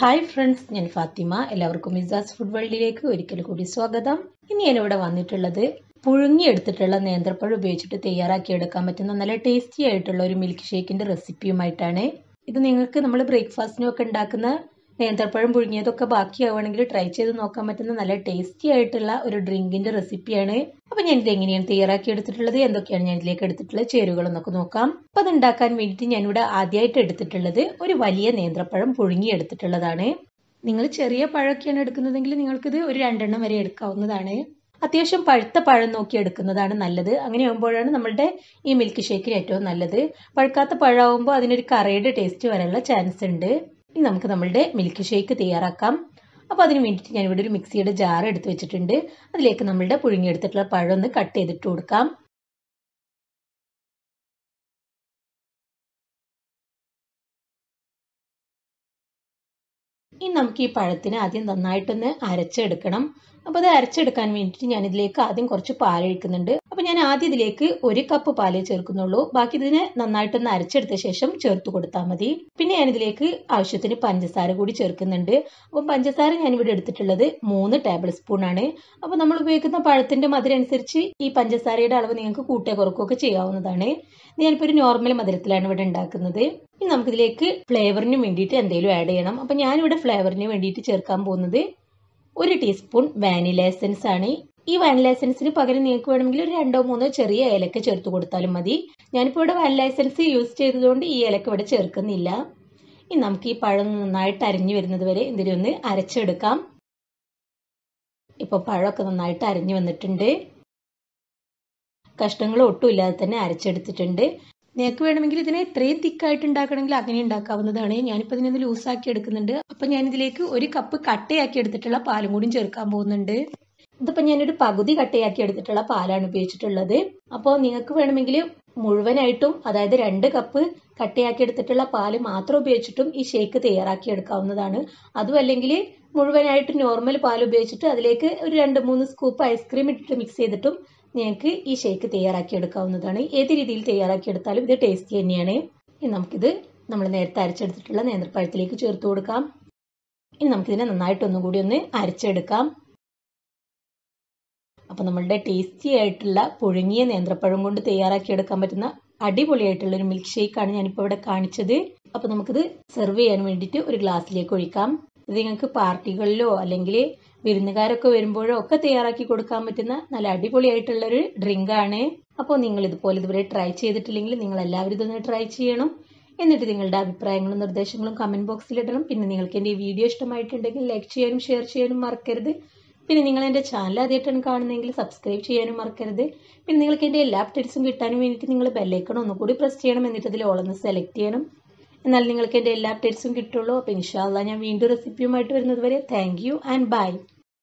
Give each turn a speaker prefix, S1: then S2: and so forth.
S1: hi friends ഞാൻ ഫാത്തിമ എല്ലാവർക്കും മിസാസ് food വേൾഡിലേക്ക് ഒരിക്കൽ കൂടി സ്വാഗതം ഇനി ഞാനിവിടെ വന്നിട്ടുള്ളത് പുഴുങ്ങിയെടുത്തിട്ടുള്ള നേന്ത്രപ്പഴം ഉപയോഗിച്ചിട്ട് തയ്യാറാക്കി എടുക്കാൻ പറ്റുന്ന നല്ല ടേസ്റ്റി ആയിട്ടുള്ള ഒരു മിൽക്ക് ഷേക്കിന്റെ റെസിപ്പിയുമായിട്ടാണ് ഇത് നിങ്ങൾക്ക് നമ്മൾ ബ്രേക്ക്ഫാസ്റ്റിനും ഒക്കെ ഉണ്ടാക്കുന്ന നേന്ത്രപ്പഴം പുഴുങ്ങിയതൊക്കെ ബാക്കിയാവുകയാണെങ്കിൽ ട്രൈ ചെയ്ത് നോക്കാൻ പറ്റുന്ന നല്ല ടേസ്റ്റി ആയിട്ടുള്ള ഒരു ഡ്രിങ്കിന്റെ റെസിപ്പിയാണ് അപ്പൊ ഞാൻ ഇത് എങ്ങനെയാണ് തയ്യാറാക്കി എടുത്തിട്ടുള്ളത് എന്തൊക്കെയാണ് ഞാൻ ഇതിലേക്ക് എടുത്തിട്ടുള്ള ചേരുവകൾ എന്നൊക്കെ നോക്കാം അപ്പൊ അത് ഉണ്ടാക്കാൻ വേണ്ടിയിട്ട് ഞാനിവിടെ ആദ്യമായിട്ട് എടുത്തിട്ടുള്ളത് ഒരു വലിയ നേന്ത്രപ്പഴം പുഴുങ്ങി എടുത്തിട്ടുള്ളതാണ് നിങ്ങൾ ചെറിയ പഴമൊക്കെയാണ് എടുക്കുന്നതെങ്കിൽ നിങ്ങൾക്കിത് ഒരു രണ്ടെണ്ണം വരെ എടുക്കാവുന്നതാണ് അത്യാവശ്യം പഴുത്ത പഴം നോക്കി എടുക്കുന്നതാണ് നല്ലത് അങ്ങനെ ആകുമ്പോഴാണ് നമ്മളുടെ ഈ മിൽക്ക് ഷേക്കിന് ഏറ്റവും നല്ലത് പഴുക്കാത്ത പഴമാകുമ്പോൾ അതിനൊരു കറയുടെ ടേസ്റ്റ് വരാനുള്ള ചാൻസ് ഉണ്ട് ഇനി നമുക്ക് നമ്മളുടെ മിൽക്ക് ഷേക്ക് തയ്യാറാക്കാം അപ്പോൾ അതിന് വേണ്ടിയിട്ട് ഞാൻ ഇവിടെ ഒരു മിക്സിയുടെ ജാർ എടുത്ത് വെച്ചിട്ടുണ്ട് അതിലേക്ക് നമ്മളുടെ പുഴുങ്ങിയെടുത്തിട്ടുള്ള പഴം ഒന്ന് കട്ട് ചെയ്തിട്ട് കൊടുക്കാം ഇനി നമുക്ക് ഈ പഴത്തിന് ആദ്യം നന്നായിട്ടൊന്ന് അരച്ചെടുക്കണം അപ്പോൾ അത് അരച്ചെടുക്കാൻ വേണ്ടിയിട്ട് ഞാൻ ഇതിലേക്ക് ആദ്യം കുറച്ച് പാൽ ഒഴിക്കുന്നുണ്ട് അപ്പോൾ ഞാൻ ആദ്യം ഇതിലേക്ക് ഒരു കപ്പ് പാലേ ചേർക്കുന്നുള്ളൂ ബാക്കി ഇതിനെ നന്നായിട്ടൊന്ന് അരച്ചെടുത്ത ശേഷം ചേർത്ത് കൊടുത്താൽ മതി പിന്നെ ഞാൻ ഇതിലേക്ക് ആവശ്യത്തിന് പഞ്ചസാര കൂടി ചേർക്കുന്നുണ്ട് അപ്പോൾ പഞ്ചസാര ഞാൻ ഇവിടെ എടുത്തിട്ടുള്ളത് മൂന്ന് ടേബിൾ സ്പൂൺ ആണ് അപ്പോൾ നമ്മൾ ഉപയോഗിക്കുന്ന പഴത്തിന്റെ മധുരം അനുസരിച്ച് ഈ പഞ്ചസാരയുടെ അളവ് നിങ്ങൾക്ക് കൂട്ടേ കുറക്കുകയൊക്കെ ചെയ്യാവുന്നതാണ് ഞാനിപ്പോൾ ഒരു നോർമൽ മധുരത്തിലാണ് ഇവിടെ ഉണ്ടാക്കുന്നത് ഇനി നമുക്കിതിലേക്ക് ഫ്ലേവറിന് വേണ്ടിയിട്ട് എന്തെങ്കിലും ആഡ് ചെയ്യണം അപ്പം ഞാനിവിടെ ഫ്ലേവറിന് വേണ്ടിയിട്ട് ചേർക്കാൻ പോകുന്നത് ഒരു ടീസ്പൂൺ വാനില എസൻസ് ആണ് ഈ വാനില എസൻസിന് പകരം നിങ്ങൾക്ക് വേണമെങ്കിൽ ഒരു രണ്ടോ മൂന്നോ ചെറിയ ഏലക്ക ചേർത്ത് കൊടുത്താലും മതി ഞാനിപ്പോൾ ഇവിടെ വാനില എസൻസ് യൂസ് ചെയ്തതുകൊണ്ട് ഈ ഏലക്ക ഇവിടെ ചേർക്കുന്നില്ല ഇനി നമുക്ക് ഈ പഴം നന്നായിട്ട് അരിഞ്ഞു വരുന്നത് വരെ എന്തിനും ഒന്ന് അരച്ചെടുക്കാം ഇപ്പോൾ പഴമൊക്കെ നന്നായിട്ട് അരിഞ്ഞു വന്നിട്ടുണ്ട് കഷ്ണങ്ങൾ ഒട്ടും ഇല്ലാതെ തന്നെ അരച്ചെടുത്തിട്ടുണ്ട് നിങ്ങൾക്ക് വേണമെങ്കിൽ ഇതിനെ ഇത്രയും തിക്കായിട്ട് ഉണ്ടാക്കണമെങ്കിൽ അങ്ങനെ ഉണ്ടാക്കാവുന്നതാണ് ഞാനിപ്പോൾ ഇതിനൊന്ന് ലൂസാക്കി എടുക്കുന്നുണ്ട് അപ്പം ഞാനിതിലേക്ക് ഒരു കപ്പ് കട്ടയാക്കി എടുത്തിട്ടുള്ള പാലും കൂടി ചേർക്കാൻ പോകുന്നുണ്ട് ഇതിപ്പോൾ ഞാനൊരു പകുതി കട്ടയാക്കി എടുത്തിട്ടുള്ള പാലാണ് ഉപയോഗിച്ചിട്ടുള്ളത് അപ്പോൾ നിങ്ങൾക്ക് വേണമെങ്കിൽ മുഴുവനായിട്ടും അതായത് രണ്ട് കപ്പ് കട്ടയാക്കി എടുത്തിട്ടുള്ള പാല് മാത്രം ഉപയോഗിച്ചിട്ടും ഈ ഷേക്ക് തയ്യാറാക്കി എടുക്കാവുന്നതാണ് അതും അല്ലെങ്കിൽ മുഴുവനായിട്ട് നോർമൽ പാൽ ഉപയോഗിച്ചിട്ട് അതിലേക്ക് ഒരു രണ്ട് മൂന്ന് സ്കൂപ്പ് ഐസ്ക്രീം ഇട്ടിട്ട് മിക്സ് ചെയ്തിട്ടും നിങ്ങൾക്ക് ഈ ഷേക്ക് തയ്യാറാക്കി എടുക്കാവുന്നതാണ് ഏത് രീതിയിൽ തയ്യാറാക്കി എടുത്താലും ഇത് ടേസ്റ്റി തന്നെയാണ് ഇനി നമുക്കിത് നമ്മൾ നേരത്തെ അരച്ചെടുത്തിട്ടുള്ള നേന്ത്രപ്പഴത്തിലേക്ക് ചേർത്ത് കൊടുക്കാം ഇനി നമുക്കിതിനെ നന്നായിട്ട് ഒന്നുകൂടി ഒന്ന് അരച്ചെടുക്കാം അപ്പോൾ നമ്മളുടെ ടേസ്റ്റി ആയിട്ടുള്ള പുഴുങ്ങിയ നേന്ത്രപ്പഴം കൊണ്ട് തയ്യാറാക്കി എടുക്കാൻ പറ്റുന്ന അടിപൊളിയായിട്ടുള്ള ഒരു മിൽക്ക് ഷേക്കാണ് ഞാനിപ്പോൾ ഇവിടെ കാണിച്ചത് അപ്പോൾ നമുക്കിത് സെർവ് ചെയ്യാൻ വേണ്ടിയിട്ട് ഒരു ഗ്ലാസ്സിലേക്ക് ഒഴിക്കാം ഇത് നിങ്ങൾക്ക് പാർട്ടികളിലോ അല്ലെങ്കിൽ വിരുന്നുകാരൊക്കെ വരുമ്പോഴോ ഒക്കെ തയ്യാറാക്കി കൊടുക്കാൻ പറ്റുന്ന നല്ല അടിപൊളിയായിട്ടുള്ളൊരു ഡ്രിങ്കാണ് അപ്പോൾ നിങ്ങൾ ഇതുപോലെ ഇതുവരെ ട്രൈ ചെയ്തിട്ടില്ലെങ്കിൽ നിങ്ങൾ എല്ലാവരും ഇതൊന്ന് ട്രൈ ചെയ്യണം എന്നിട്ട് നിങ്ങളുടെ അഭിപ്രായങ്ങളും നിർദ്ദേശങ്ങളും കമൻറ്റ് ബോക്സിൽ ഇടണം പിന്നെ നിങ്ങൾക്ക് എൻ്റെ ഈ വീഡിയോ ഇഷ്ടമായിട്ടുണ്ടെങ്കിൽ ലൈക്ക് ചെയ്യാനും ഷെയർ ചെയ്യാനും മറക്കരുത് പിന്നെ നിങ്ങൾ എൻ്റെ ചാനൽ ആദ്യമായിട്ടാണ് കാണുന്നതെങ്കിൽ സബ്സ്ക്രൈബ് ചെയ്യാനും മറക്കരുത് പിന്നെ നിങ്ങൾക്ക് എൻ്റെ എല്ലാ അപ്ഡേറ്റ്സും കിട്ടാനും വേണ്ടിയിട്ട് നിങ്ങൾ ബെല്ലൈക്കൺ ഒന്നുകൂടി പ്രസ് ചെയ്യണം എന്നിട്ട് അതിൽ ഓളൊന്ന് സെലക്ട് ചെയ്യണം എന്നാൽ നിങ്ങൾക്ക് എൻ്റെ എല്ലാ അപ്ഡേറ്റ്സും കിട്ടുള്ളൂ അപ്പോൾ ഇൻഷാല്ല ഞാൻ വീണ്ടും റെസിപ്പിയുമായിട്ട് വരുന്നത് വരെ താങ്ക് യു ആൻഡ് ബൈ